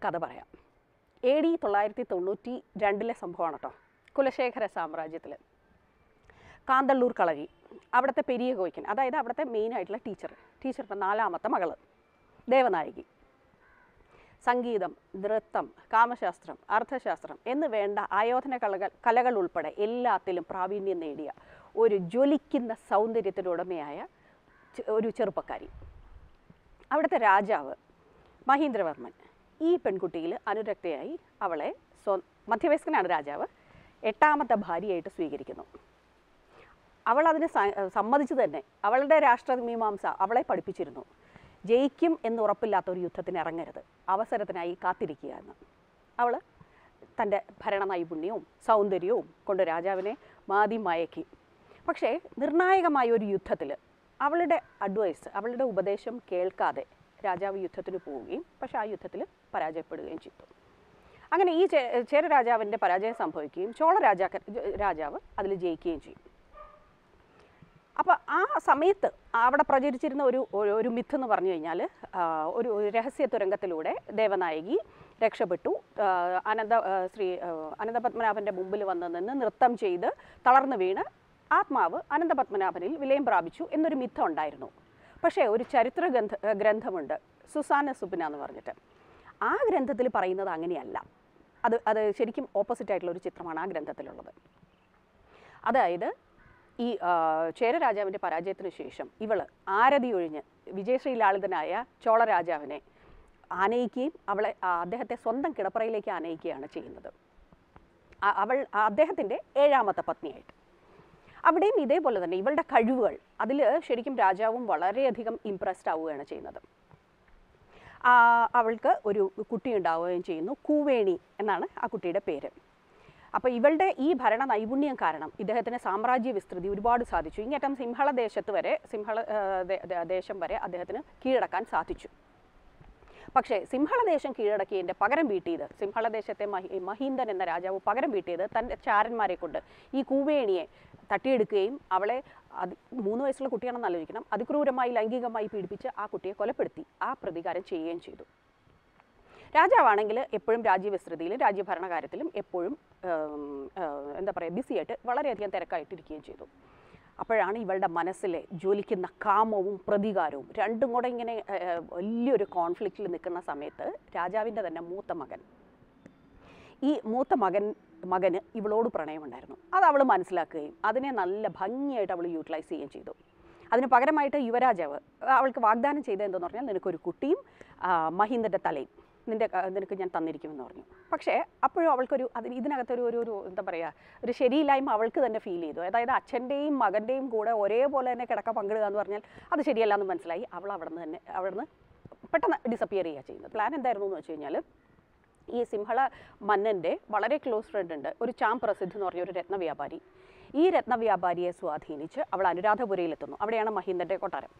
കഥ പറയാം A D തൊള്ളായിരത്തി തൊണ്ണൂറ്റി രണ്ടിലെ സംഭവമാണ് കേട്ടോ കുലശേഖര സാമ്രാജ്യത്തിൽ കാന്തള്ളൂർ കളരി അവിടുത്തെ പെരിയ കോയ്ക്കൻ അതായത് അവിടുത്തെ മെയിനായിട്ടുള്ള ടീച്ചർ ടീച്ചറുടെ നാലാമത്തെ മകള് ദേവനായകി സംഗീതം നൃത്തം കാമശാസ്ത്രം അർത്ഥശാസ്ത്രം എന്ന് വേണ്ട ആയോധന കലകൾ കലകൾ ഉൾപ്പെടെ എല്ലാത്തിലും പ്രാവീണ്യം നേടിയ ഒരു ജ്വലിക്കുന്ന സൗന്ദര്യത്തിനുടമയായ ചെ- ഒരു ചെറുപ്പക്കാരി അവിടുത്തെ രാജാവ് മഹീന്ദ്രവർമ്മൻ ഈ പെൺകുട്ടിയിൽ അനുരക്തയായി അവളെ സ്വ മധ്യവയസ്കനാണ് രാജാവ് എട്ടാമത്തെ ഭാര്യയായിട്ട് സ്വീകരിക്കുന്നു അവൾ അതിന് സ- സമ്മതിച്ചു തന്നെ അവളുടെ രാഷ്ട്രമീമാംസ അവളെ പഠിപ്പിച്ചിരുന്നു ജയിക്കും എന്ന് ഉറപ്പില്ലാത്ത ഒരു യുദ്ധത്തിന് ഇറങ്ങരുത് അവസരത്തിനായി കാത്തിരിക്കുക എന്ന് അവൾ തൻ്റെ ഭരണ നൈപുണ്യവും സൗന്ദര്യവും കൊണ്ട് രാജാവിനെ മാതി മയക്കി പക്ഷേ നിർണായകമായ ഒരു യുദ്ധത്തിൽ അവളുടെ അഡ്വൈസ് അവളുടെ ഉപദേശം കേൾക്കാതെ രാജാവ് യുദ്ധത്തിന് പോവുകയും പക്ഷേ ആ യുദ്ധത്തിൽ പരാജയപ്പെടുകയും ചെയ്തു അങ്ങനെ ഈ ചേ ചേര രാജാവിൻ്റെ പരാജയം സംഭവിക്കുകയും ചോള രാജാക്ക രാജാവ് അതിൽ ജയിക്കുകയും ചെയ്യും അപ്പോൾ ആ സമയത്ത് അവിടെ പ്രചരിച്ചിരുന്ന ഒരു ഒരു- ഒരു മിത്ത് എന്ന് പറഞ്ഞു കഴിഞ്ഞാൽ ഒരു ഒരു രഹസ്യ തുരങ്കത്തിലൂടെ ദേവനായകി രക്ഷപ്പെട്ടു ആ, അനന്ത ആ, ശ്രീ ആ, അനന്തപത്മനാഭൻ്റെ മുമ്പിൽ വന്ന് നിന്ന് നൃത്തം ചെയ്ത് തളർന്നു വീണ് ആത്മാവ് അനന്തപത്മനാഭനിൽ വിലയം പ്രാപിച്ചു എന്നൊരു മിഥം ഉണ്ടായിരുന്നു പക്ഷേ ഒരു ചരിത്ര ഗ്രന്ഥ ഗ്രന്ഥമുണ്ട് സുസാന സുബിന എന്ന് പറഞ്ഞിട്ട് ആ ഗ്രന്ഥത്തിൽ പറയുന്നത് അങ്ങനെയല്ല അത് അത് ശരിക്കും ഓപ്പോസിറ്റ് ആയിട്ടുള്ള ഒരു ചിത്രമാണ് ആ ഗ്രന്ഥത്തിലുള്ളത് അതായത് ഈ ആ, ചേര രാജാവിൻ്റെ പരാജയത്തിന് ശേഷം ഇവള് ആരതി ഒഴിഞ്ഞ് വിജയശ്രീലാളിതനായ ചോള രാജാവിനെ ആനയിക്കുകയും അവളെ ആ, അദ്ദേഹത്തെ സ്വന്തം കിടപ്പറയിലേക്ക് ആനയിക്കുകയാണ് ചെയ്യുന്നത് ആ- അവൾ ആ അദ്ദേഹത്തിൻ്റെ ഏഴാമത്തെ പത്നിയായിട്ട് അവിടെയും ഇതേപോലെ തന്നെ ഇവളുടെ കഴിവുകൾ അതിൽ ശരിക്കും രാജാവും വളരെയധികം ഇമ്പ്രസ്ഡ് ആവുകയാണ് ചെയ്യുന്നത് ആ, അവൾക്ക് ഒരു കുട്ടി ഉണ്ടാവുകയും ചെയ്യുന്നു കൂവേണി എന്നാണ് ആ കുട്ടിയുടെ പേര് അപ്പോൾ ഇവളുടെ ഈ ഭരണ നൈപുണ്യം കാരണം ഇദ്ദേഹത്തിന് സാമ്രാജ്യ വിസ്തൃതി ഒരുപാട് സാധിച്ചു ഇങ്ങേറ്റം സിംഹള ദേശത്ത് വരെ സിംഹള ആ, ദേ- ദേ- ദേശം വരെ അദ്ദേഹത്തിന് കീഴടക്കാൻ സാധിച്ചു പക്ഷേ സിംഹളദേശം കീഴടക്കിയതിൻ്റെ പകരം വീട്ടിയത് സിംഹളദേശത്തെ മഹി മഹീന്ദൻ എന്ന രാജാവ് പകരം വീട്ടിയത് തൻ്റെ ചാരന്മാരെ കൊണ്ട് ഈ കൂവേണിയെ തട്ടിയെടുക്കുകയും അവളെ അത് മൂന്ന് വയസ്സുള്ള കുട്ടിയാണെന്ന് ആലോചിക്കണം അതിക്രൂരമായി ലൈംഗികമായി പീഡിപ്പിച്ച് ആ കുട്ടിയെ കൊലപ്പെടുത്തി ആ പ്രതികാരം ചെയ്യുകയും ചെയ്തു രാജാവാണെങ്കിൽ എപ്പോഴും രാജ്യവിസ്തൃതിയിലും രാജ്യഭരണകാര്യത്തിലും എപ്പോഴും ഉം, ആ, എന്താ പറയുക ബിസിയായിട്ട് വളരെയധികം തിരക്കായിട്ടിരിക്കുകയും ചെയ്തു അപ്പോഴാണ് ഇവളുടെ മനസ്സിലെ ജ്വലിക്കുന്ന കാമവും പ്രതികാരവും രണ്ടും കൂടെ ഇങ്ങനെ ആ, ആ, വലിയൊരു കോൺഫ്ലിക്റ്റിൽ നിൽക്കുന്ന സമയത്ത് രാജാവിൻ്റെ തന്നെ മൂത്ത മകൻ ഈ മൂത്ത മകൻ മകന് ഇവളോട് പ്രണയമുണ്ടായിരുന്നു അത് അവൾ മനസ്സിലാക്കുകയും അതിനെ നല്ല ഭംഗിയായിട്ട് അവൾ യൂട്ടിലൈസ് ചെയ്യുകയും ചെയ്തു അതിന് പകരമായിട്ട് യുവരാജാവ് അവൾക്ക് വാഗ്ദാനം ചെയ്തത് എന്തെന്ന് പറഞ്ഞാൽ നിനക്കൊരു കുട്ടിയും ആ, മഹീന്ദൻ്റെ തലയും നിൻ്റെ ക- നിനക്ക് ഞാൻ തന്നിരിക്കുമെന്ന് പറഞ്ഞു പക്ഷേ അപ്പോഴും അവൾക്കൊരു അതിന് ഇതിനകത്തൊരു ഒരു ഒരു എന്താ പറയുക ഒരു ശരിയില്ലായ്മ അവൾക്ക് തന്നെ ഫീൽ ചെയ്തു അതായത് അച്ഛൻ്റെയും മകൻ്റെയും കൂടെ ഒരേപോലെ തന്നെ കിടക്ക പങ്കിടുക എന്ന് പറഞ്ഞാൽ അത് ശരിയല്ല എന്ന് മനസ്സിലായി അവൾ അവിടെ നിന്ന് തന്നെ അവിടെ നിന്ന് പെട്ടെന്ന് ഡിസപ്പിയർ ചെയ്യുക ചെയ്യുന്നത് പ്ലാൻ എന്തായിരുന്നു എന്ന് വെച്ച് കഴിഞ്ഞാൽ ഈ സിംഹള മന്നൻ്റെ വളരെ ക്ലോസ് ഫ്രണ്ട് ഉണ്ട് ഒരു ചാം പ്രസിദ്ധ് എന്ന് പറഞ്ഞ ഒരു രത്നവ്യാപാരി ഈ രത്നവ്യാപാരിയെ സ്വാധീനിച്ച് അവൾ അനുരാധപുരയിലെത്തുന്നു അവിടെയാണ് മഹീന്ദൻ്റെ കൊട്ടാരം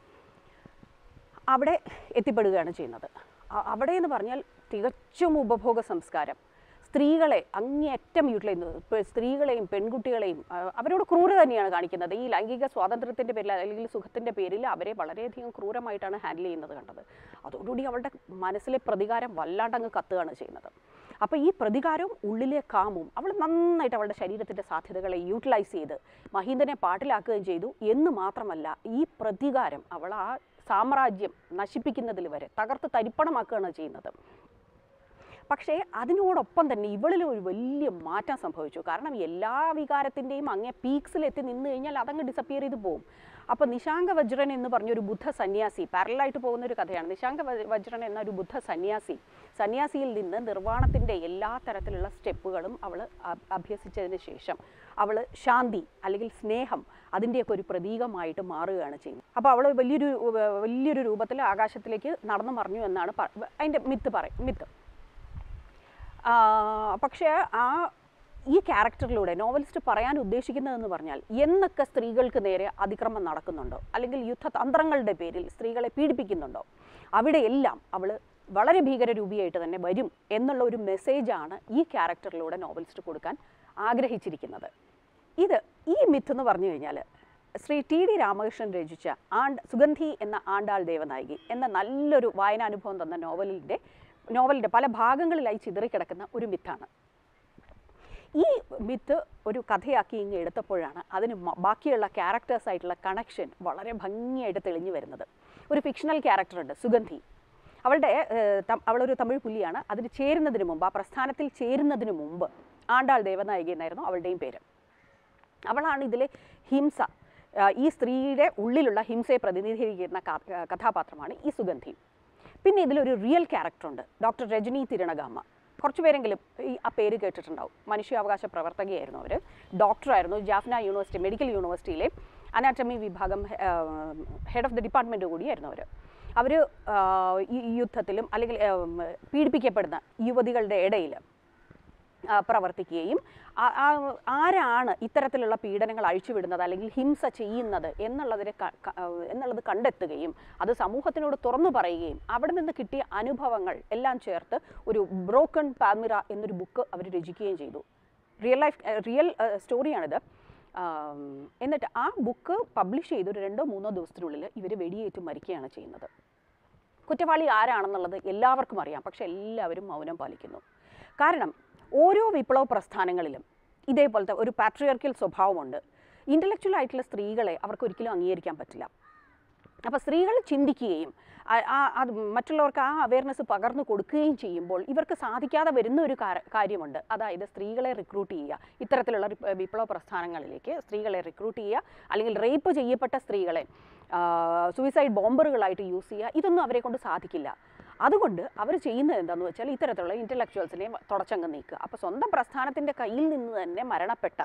അവിടെ എത്തിപ്പെടുകയാണ് ചെയ്യുന്നത് അ- അവിടെ എന്ന് പറഞ്ഞാൽ തികച്ചും ഉപഭോഗ സംസ്കാരം സ്ത്രീകളെ അങ്ങേയറ്റം യൂട്ടിലൈസ് ചെയ്യുന്നത് ഇപ്പൊ സ്ത്രീകളെയും പെൺകുട്ടികളെയും ആ, അവരോട് ക്രൂരത തന്നെയാണ് കാണിക്കുന്നത് ഈ ലൈംഗിക സ്വാതന്ത്ര്യത്തിൻ്റെ പേരിൽ അല്ലെങ്കിൽ സുഖത്തിൻ്റെ പേരിൽ അവരെ വളരെയധികം ക്രൂരമായിട്ടാണ് ഹാൻഡിൽ ചെയ്യുന്നത് കണ്ടത് അതോടുകൂടി അവളുടെ മനസ്സിലെ പ്രതികാരം വല്ലാണ്ടങ്ങ് കത്തുകയാണ് ചെയ്യുന്നത് അപ്പോൾ ഈ പ്രതികാരവും ഉള്ളിലെ കാമും അവൾ നന്നായിട്ട് അവളുടെ ശരീരത്തിൻ്റെ സാധ്യതകളെ യൂട്ടിലൈസ് ചെയ്ത് മഹീന്ദനെ പാട്ടിലാക്കുകയും ചെയ്തു എന്ന് മാത്രമല്ല ഈ പ്രതികാരം അവൾ ആ സാമ്രാജ്യം നശിപ്പിക്കുന്നതിൽ വരെ തകർത്ത് തരിപ്പണമാക്കുകയാണ് ചെയ്യുന്നത് പക്ഷേ അതിനോടൊപ്പം തന്നെ ഇവളിൽ ഒരു വലിയ മാറ്റം സംഭവിച്ചു കാരണം എല്ലാ വികാരത്തിൻ്റെയും അങ്ങേ പീക്സിലെത്തി നിന്ന് കഴിഞ്ഞാൽ അതങ്ങ് ഡിസപ്പിയർ ചെയ്ത് പോകും അപ്പോൾ നിശാങ്ക വജ്രൻ എന്ന് പറഞ്ഞൊരു ബുദ്ധ സന്യാസി പാരലായിട്ട് പോകുന്ന ഒരു കഥയാണ് നിശാങ്ക വ- വജ്രൻ എന്ന ഒരു ബുദ്ധ സന്യാസി സന്യാസിയിൽ നിന്ന് നിർവ്വാണത്തിൻ്റെ എല്ലാ തരത്തിലുള്ള സ്റ്റെപ്പുകളും അവൾ അഭ്യസിച്ചതിന് ശേഷം അവൾ ശാന്തി അല്ലെങ്കിൽ സ്നേഹം അതിൻ്റെയൊക്കെ ഒരു പ്രതീകമായിട്ട് മാറുകയാണ് ചെയ്യുന്നത് അപ്പോൾ അവൾ വലിയൊരു വ- വലിയൊരു രൂപത്തിൽ ആകാശത്തിലേക്ക് നടന്നു മറിഞ്ഞു എന്നാണ് പ- അതിൻ്റെ മിത്ത് പറയും മിത്ത് ആ, പക്ഷേ ആ ഈ ക്യാരക്ടറിലൂടെ നോവലിസ്റ്റ് പറയാൻ ഉദ്ദേശിക്കുന്നതെന്ന് പറഞ്ഞാൽ എന്നൊക്കെ സ്ത്രീകൾക്ക് നേരെ അതിക്രമം നടക്കുന്നുണ്ടോ അല്ലെങ്കിൽ യുദ്ധതന്ത്രങ്ങളുടെ പേരിൽ സ്ത്രീകളെ പീഡിപ്പിക്കുന്നുണ്ടോ അവിടെയെല്ലാം അവൾ വളരെ ഭീകരരൂപിയായിട്ട് തന്നെ വരും എന്നുള്ള ഒരു മെസ്സേജാണ് ഈ ക്യാരക്ടറിലൂടെ നോവലിസ്റ്റ് കൊടുക്കാൻ ആഗ്രഹിച്ചിരിക്കുന്നത് ഇത് ഈ മിത്ത് എന്ന് പറഞ്ഞു കഴിഞ്ഞാൽ ശ്രീ ടി ഡി രാമകൃഷ്ണൻ രചിച്ച ആണ്ട് സുഗന്ധി എന്ന ആണ്ടാൾ ദേവനായകി എന്ന നല്ലൊരു വായനാനുഭവം തന്ന നോവലിൻ്റെ നോവലിൻ്റെ പല ഭാഗങ്ങളിലായി ചിതറിക്കിടക്കുന്ന ഒരു മിത്താണ് ഈ മിത്ത് ഒരു കഥയാക്കി ഇങ്ങ് എടുത്തപ്പോഴാണ് അതിന് മ- ബാക്കിയുള്ള ക്യാരക്ടേഴ്സ് ആയിട്ടുള്ള കണക്ഷൻ വളരെ ഭംഗിയായിട്ട് തെളിഞ്ഞു വരുന്നത് ഒരു ഫിക്ഷണൽ ക്യാരക്ടറുണ്ട് സുഗന്ധി അവളുടെ ഏഹ്, തം- അവളൊരു തമിഴ് പുലിയാണ് അതിന് ചേരുന്നതിന് മുമ്പ് ആ പ്രസ്ഥാനത്തിൽ ചേരുന്നതിന് മുമ്പ് ആണ്ടാൾ ദേവനായിക എന്നായിരുന്നു അവളുടെയും പേര് അവളാണ് ഇതിലെ ഹിംസ ആ, ഈ സ്ത്രീയുടെ ഉള്ളിലുള്ള ഹിംസയെ പ്രതിനിധീകരിക്കുന്ന ക- കഥാപാത്രമാണ് ഈ സുഗന്ധി പിന്നെ ഇതിലൊരു റിയൽ ക്യാരക്ടറുണ്ട് ഡോക്ടർ രജനി തിരുണഗാമ കുറച്ച് പേരെങ്കിലും ഈ ആ പേര് കേട്ടിട്ടുണ്ടാവും മനുഷ്യാവകാശ പ്രവർത്തകയായിരുന്നു അവർ ഡോക്ടറായിരുന്നു ജാഫ്ന യൂണിവേഴ്സിറ്റി മെഡിക്കൽ യൂണിവേഴ്സിറ്റിയിലെ അനാറ്റമി വിഭാഗം ഹെഡ് ഓഫ് ദി ഡിപ്പാർട്ട്മെൻറ്റ് കൂടിയായിരുന്നു അവർ അവർ ഈ യുദ്ധത്തിലും അല്ലെങ്കിൽ ആ, ഉം, പീഡിപ്പിക്കപ്പെടുന്ന യുവതികളുടെ ഇടയിൽ ആ, പ്രവർത്തിക്കുകയും ആ- ആ- ആരാണ് ഇത്തരത്തിലുള്ള പീഡനങ്ങൾ അഴിച്ചുവിടുന്നത് അല്ലെങ്കിൽ ഹിംസ ചെയ്യുന്നത് എന്നുള്ളതിനെ ക- ക- ആ, എന്നുള്ളത് കണ്ടെത്തുകയും അത് സമൂഹത്തിനോട് തുറന്നു പറയുകയും അവിടെ നിന്ന് കിട്ടിയ അനുഭവങ്ങൾ എല്ലാം ചേർത്ത് ഒരു ബ്രോക്കൺ പാമിറ എന്നൊരു ബുക്ക് അവർ രചിക്കുകയും ചെയ്തു റിയൽ ലൈഫ് റിയൽ സ്റ്റോറിയാണിത് ആം, എന്നിട്ട് ആ ബുക്ക് പബ്ലിഷ് ചെയ്ത് ഒരു രണ്ടോ മൂന്നോ ദിവസത്തിനുള്ളിൽ ഇവർ വെടിയേറ്റ് മരിക്കുകയാണ് ചെയ്യുന്നത് കുറ്റവാളി ആരാണെന്നുള്ളത് എല്ലാവർക്കും അറിയാം പക്ഷെ എല്ലാവരും മൗനം പാലിക്കുന്നു കാരണം ഓരോ വിപ്ലവ പ്രസ്ഥാനങ്ങളിലും ഇതേപോലത്തെ ഒരു പാട്രിയർക്കൽ സ്വഭാവമുണ്ട് ഇൻ്റലക്ച്വൽ ആയിട്ടുള്ള സ്ത്രീകളെ അവർക്ക് ഒരിക്കലും അംഗീകരിക്കാൻ പറ്റില്ല അപ്പോൾ സ്ത്രീകൾ ചിന്തിക്കുകയും ആ- ആ അത് മറ്റുള്ളവർക്ക് ആ അവയർനെസ് പകർന്നു കൊടുക്കുകയും ചെയ്യുമ്പോൾ ഇവർക്ക് സാധിക്കാതെ വരുന്ന ഒരു കാര- കാര്യമുണ്ട് അതായത് സ്ത്രീകളെ റിക്രൂട്ട് ചെയ്യുക ഇത്തരത്തിലുള്ള റി- വിപ്ലവ പ്രസ്ഥാനങ്ങളിലേക്ക് സ്ത്രീകളെ റിക്രൂട്ട് ചെയ്യുക അല്ലെങ്കിൽ റേപ്പ് ചെയ്യപ്പെട്ട സ്ത്രീകളെ സൂയിസൈഡ് ബോംബറുകളായിട്ട് യൂസ് ചെയ്യുക ഇതൊന്നും അവരെ കൊണ്ട് സാധിക്കില്ല അതുകൊണ്ട് അവർ ചെയ്യുന്നത് എന്താണെന്ന് വെച്ചാൽ ഇത്തരത്തിലുള്ള ഇൻ്റലക്ച്വൽസിനെ തുടച്ചങ്ങ് നീക്കുക അപ്പോൾ സ്വന്തം പ്രസ്ഥാനത്തിൻ്റെ കയ്യിൽ നിന്ന് തന്നെ മരണപ്പെട്ട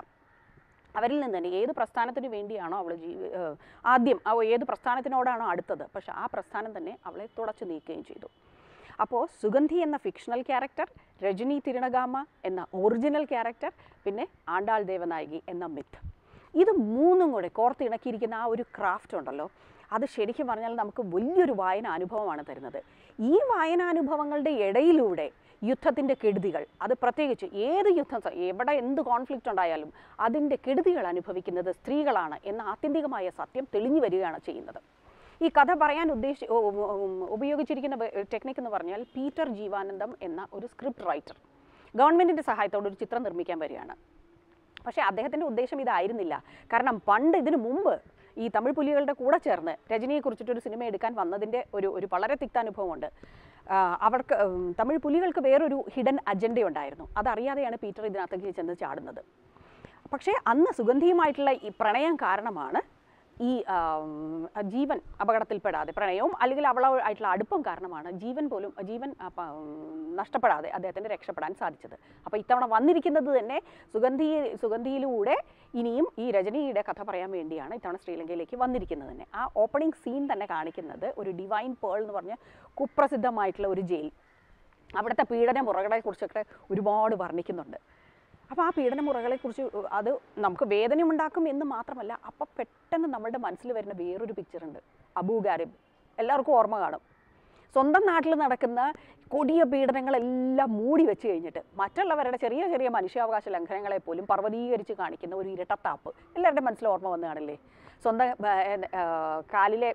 അവരിൽ നിന്ന് തന്നെ ഏത് പ്രസ്ഥാനത്തിന് വേണ്ടിയാണോ അവൾ ജീ ഏഹ് ആദ്യം ആ ഏത് പ്രസ്ഥാനത്തിനോടാണോ അടുത്തത് പക്ഷെ ആ പ്രസ്ഥാനം തന്നെ അവളെ തുടച്ചു നീക്കുകയും ചെയ്തു അപ്പോൾ സുഗന്ധി എന്ന ഫിക്ഷണൽ ക്യാരക്ടർ രജനി തിരുണഗാമ എന്ന ഒറിജിനൽ ക്യാരക്ടർ പിന്നെ ആണ്ടാൾ ദേവനായകി എന്ന മിത്ത് ഇത് മൂന്നും കൂടെ കോർത്തിണക്കിയിരിക്കുന്ന ആ ഒരു ക്രാഫ്റ്റ് ഉണ്ടല്ലോ അത് ശരിക്കും പറഞ്ഞാൽ നമുക്ക് വലിയൊരു വായന അനുഭവമാണ് തരുന്നത് ഈ വായനാനുഭവങ്ങളുടെ ഇടയിലൂടെ യുദ്ധത്തിൻ്റെ കെടുതികൾ അത് പ്രത്യേകിച്ച് ഏത് യുദ്ധം സ- എവിടെ എന്ത് കോൺഫ്ലിക്റ്റ് ഉണ്ടായാലും അതിൻ്റെ കെടുതികൾ അനുഭവിക്കുന്നത് സ്ത്രീകളാണ് എന്ന ആത്യന്തികമായ സത്യം തെളിഞ്ഞു വരികയാണ് ചെയ്യുന്നത് ഈ കഥ പറയാൻ ഉദ്ദേശി ഉ- ഉ- ഉം ഉപയോഗിച്ചിരിക്കുന്ന ടെക്നിക്ക് എന്ന് പറഞ്ഞാൽ പീറ്റർ ജീവാനന്ദം എന്ന ഒരു സ്ക്രിപ്റ്റ് റൈറ്റർ ഗവൺമെൻറ്റിൻ്റെ സഹായത്തോടെ ഒരു ചിത്രം നിർമ്മിക്കാൻ വരികയാണ് പക്ഷേ അദ്ദേഹത്തിൻ്റെ ഉദ്ദേശം ഇതായിരുന്നില്ല കാരണം പണ്ട് ഇതിനു മുമ്പ് ഈ തമിഴ് പുലികളുടെ കൂടെ ചേർന്ന് രജനിയെ കുറിച്ചിട്ടൊരു സിനിമ എടുക്കാൻ വന്നതിൻ്റെ ഒരു ഒരു വളരെ തിക്താനുഭവമുണ്ട് ആ, അവർക്ക് ഉം, തമിഴ് പുലികൾക്ക് വേറൊരു ഹിഡൻ അജണ്ട ഉണ്ടായിരുന്നു അതറിയാതെയാണ് പീറ്റർ ഇതിനകത്തേക്ക് ചെന്ന് ചാടുന്നത് പക്ഷേ അന്ന് സുഗന്ധിയുമായിട്ടുള്ള ഈ പ്രണയം കാരണമാണ് ഈ ആം, ജീവൻ അപകടത്തിൽപ്പെടാതെ പ്രണയവും അല്ലെങ്കിൽ അവളുമായിട്ടുള്ള അടുപ്പം കാരണമാണ് ജീവൻ പോലും ജീവൻ ആ, പ- ഉം, നഷ്ടപ്പെടാതെ അദ്ദേഹത്തിന് രക്ഷപ്പെടാൻ സാധിച്ചത് അപ്പോൾ ഇത്തവണ വന്നിരിക്കുന്നത് തന്നെ സുഗന്ധി സുഗന്ധിയിലൂടെ ഇനിയും ഈ രജനിയുടെ കഥ പറയാൻ വേണ്ടിയാണ് ഇത്തവണ ശ്രീലങ്കയിലേക്ക് വന്നിരിക്കുന്നത് തന്നെ ആ ഓപ്പണിംഗ് സീൻ തന്നെ കാണിക്കുന്നത് ഒരു ഡിവൈൻ പേൾ എന്ന് പറഞ്ഞ കുപ്രസിദ്ധമായിട്ടുള്ള ഒരു ജയിൽ അവിടുത്തെ പീഡന മുറകളെ കുറിച്ചൊക്കെ ഒരുപാട് വർണ്ണിക്കുന്നുണ്ട് അപ്പോൾ ആ പീഡന മുറകളെക്കുറിച്ച് അത് നമുക്ക് വേദനയുണ്ടാക്കും എന്ന് മാത്രമല്ല അപ്പം പെട്ടെന്ന് നമ്മളുടെ മനസ്സിൽ വരുന്ന വേറൊരു പിക്ചറുണ്ട് അബൂ ഗാരിബ് എല്ലാവർക്കും ഓർമ്മ കാണും സ്വന്തം നാട്ടിൽ നടക്കുന്ന കൊടിയ പീഡനങ്ങളെല്ലാം മൂടി വെച്ച് കഴിഞ്ഞിട്ട് മറ്റുള്ളവരുടെ ചെറിയ ചെറിയ മനുഷ്യാവകാശ ലംഘനങ്ങളെ പോലും പർവ്വതീകരിച്ച് കാണിക്കുന്ന ഒരു ഇരട്ടത്താപ്പ് എല്ലാവരുടെ മനസ്സിൽ ഓർമ്മ വന്നു കാണില്ലേ സ്വന്തം ആ, ആ, കാലിലെ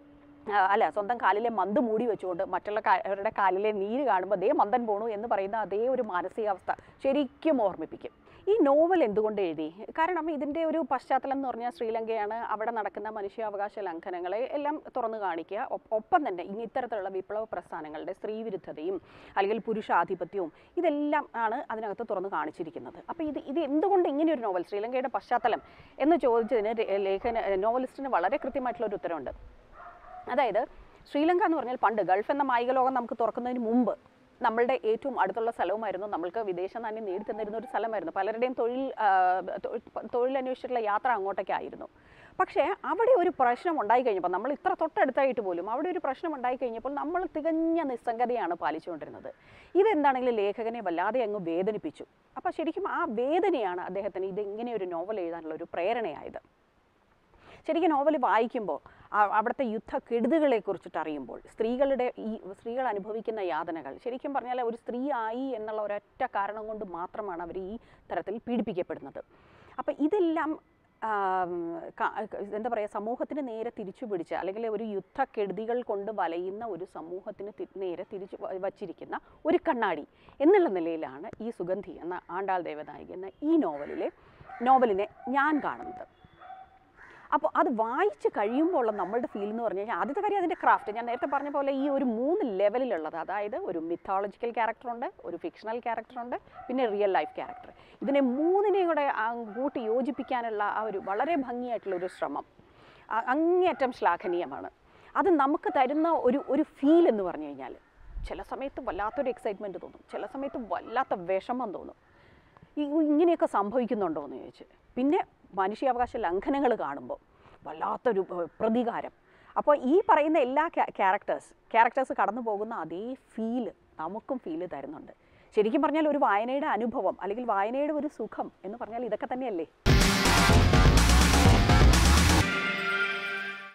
ആ, അല്ല സ്വന്തം കാലിലെ മന്ത് മൂടി വെച്ചുകൊണ്ട് മറ്റുള്ള അവരുടെ കാലിലെ നീര് കാണുമ്പോൾ അതേ മന്ദൻ പോണു എന്ന് പറയുന്ന അതേ ഒരു മാനസികാവസ്ഥ ശരിക്കും ഓർമ്മിപ്പിക്കും ഈ നോവൽ എന്തുകൊണ്ട് എഴുതി കാരണം ഇതിൻ്റെ ഒരു പശ്ചാത്തലം എന്ന് പറഞ്ഞാൽ ശ്രീലങ്കയാണ് അവിടെ നടക്കുന്ന മനുഷ്യാവകാശ ലംഘനങ്ങളെ എല്ലാം തുറന്നു കാണിക്കുക ഒപ്പ് ഒപ്പം തന്നെ ഇങ്ങ ഇത്തരത്തിലുള്ള വിപ്ലവ പ്രസ്ഥാനങ്ങളുടെ സ്ത്രീവിരുദ്ധതയും അല്ലെങ്കിൽ പുരുഷാധിപത്യവും ഇതെല്ലാം ആണ് അതിനകത്ത് തുറന്നു കാണിച്ചിരിക്കുന്നത് അപ്പോൾ ഇത് ഇത് എന്തുകൊണ്ട് ഇങ്ങനെ ഒരു നോവൽ ശ്രീലങ്കയുടെ പശ്ചാത്തലം എന്ന് ചോദിച്ചതിന് രെ- ലേഖന നോവലിസ്റ്റിന് വളരെ കൃത്യമായിട്ടുള്ള ഒരു ഉത്തരവുണ്ട് അതായത് ശ്രീലങ്ക എന്ന് പറഞ്ഞാൽ പണ്ട് ഗൾഫ് എന്ന മായിക ലോകം നമുക്ക് തുറക്കുന്നതിന് മുമ്പ് നമ്മളുടെ ഏറ്റവും അടുത്തുള്ള സ്ഥലവുമായിരുന്നു നമ്മൾക്ക് വിദേശ നാണ്യം നേടിത്തന്നിരുന്ന ഒരു സ്ഥലമായിരുന്നു പലരുടെയും തൊഴിൽ ആ, തൊ- തൊഴിലന്വേഷിച്ചിട്ടുള്ള യാത്ര അങ്ങോട്ടേക്കായിരുന്നു പക്ഷേ അവിടെ ഒരു പ്രശ്നം ഉണ്ടായി കഴിഞ്ഞപ്പോൾ നമ്മൾ ഇത്ര തൊട്ടടുത്തായിട്ട് പോലും അവിടെ ഒരു പ്രശ്നം ഉണ്ടായി കഴിഞ്ഞപ്പോൾ നമ്മൾ തികഞ്ഞ നിസ്സംഗതയാണ് പാലിച്ചുകൊണ്ടിരുന്നത് ഇതെന്താണെങ്കിലും ലേഖകനെ വല്ലാതെ അങ്ങ് വേദനിപ്പിച്ചു അപ്പോൾ ശരിക്കും ആ വേദനയാണ് അദ്ദേഹത്തിന് ഇതെങ്ങനെ ഒരു നോവൽ എഴുതാനുള്ള ഒരു പ്രേരണയായത് ശരിക്കും നോവൽ വായിക്കുമ്പോൾ ആ- അവിടുത്തെ യുദ്ധ കെടുതികളെ കുറിച്ചിട്ട് അറിയുമ്പോൾ സ്ത്രീകളുടെ ഈ സ്ത്രീകൾ അനുഭവിക്കുന്ന യാതനകൾ ശരിക്കും പറഞ്ഞാൽ ഒരു സ്ത്രീ ആയി എന്നുള്ള ഒരൊറ്റ കാരണം കൊണ്ട് മാത്രമാണ് അവർ ഈ തരത്തിൽ പീഡിപ്പിക്കപ്പെടുന്നത് അപ്പോൾ ഇതെല്ലാം ആം, ക- എന്താ പറയുക സമൂഹത്തിന് നേരെ തിരിച്ചു പിടിച്ച അല്ലെങ്കിൽ ഒരു യുദ്ധക്കെടുതികൾ കൊണ്ട് വലയുന്ന ഒരു സമൂഹത്തിന് തി- നേരെ തിരിച്ചു വ- വച്ചിരിക്കുന്ന ഒരു കണ്ണാടി എന്നുള്ള നിലയിലാണ് ഈ സുഗന്ധി എന്ന ആണ്ടാൾ ദേവനായകി എന്ന ഈ നോവലിലെ നോവലിനെ ഞാൻ കാണുന്നത് അപ്പോൾ അത് വായിച്ച് കഴിയുമ്പോൾ ഉള്ള നമ്മളുടെ ഫീൽ എന്ന് പറഞ്ഞു കഴിഞ്ഞാൽ ആദ്യത്തെ കാര്യം അതിൻ്റെ ക്രാഫ്റ്റ് ഞാൻ നേരത്തെ പറഞ്ഞ പോലെ ഈ ഒരു മൂന്ന് ലെവലിലുള്ളത് അതായത് ഒരു മിത്തോളജിക്കൽ ക്യാരക്ടറുണ്ട് ഒരു ഫിക്ഷണൽ ക്യാരക്ടറുണ്ട് പിന്നെ റിയൽ ലൈഫ് ക്യാരക്ടർ ഇതിനെ മൂന്നിനെയും കൂടെ ആ കൂട്ടി യോജിപ്പിക്കാനുള്ള ആ ഒരു വളരെ ഭംഗിയായിട്ടുള്ള ഒരു ശ്രമം ആ- അങ്ങേയറ്റം ശ്ലാഘനീയമാണ് അത് നമുക്ക് തരുന്ന ഒരു ഒരു ഫീൽ എന്ന് പറഞ്ഞു കഴിഞ്ഞാൽ ചില സമയത്ത് വല്ലാത്തൊരു എക്സൈറ്റ്മെൻറ്റ് തോന്നും ചില സമയത്ത് വല്ലാത്ത വിഷമം തോന്നും ഈ ഇങ്ങനെയൊക്കെ സംഭവിക്കുന്നുണ്ടോ എന്ന് ചോദിച്ച് പിന്നെ മനുഷ്യാവകാശ ലംഘനങ്ങൾ കാണുമ്പോൾ വല്ലാത്തൊരു ഏഹ്, പ്രതികാരം അപ്പോൾ ഈ പറയുന്ന എല്ലാ ക്യാരക്ടേഴ്സ് ക്യാരക്ടേഴ്സ് കടന്നു പോകുന്ന അതേ ഫീല് നമുക്കും ഫീല് തരുന്നുണ്ട് ശരിക്കും പറഞ്ഞാൽ ഒരു വായനയുടെ അനുഭവം അല്ലെങ്കിൽ വായനയുടെ ഒരു സുഖം എന്ന് പറഞ്ഞാൽ ഇതൊക്കെ തന്നെയല്ലേ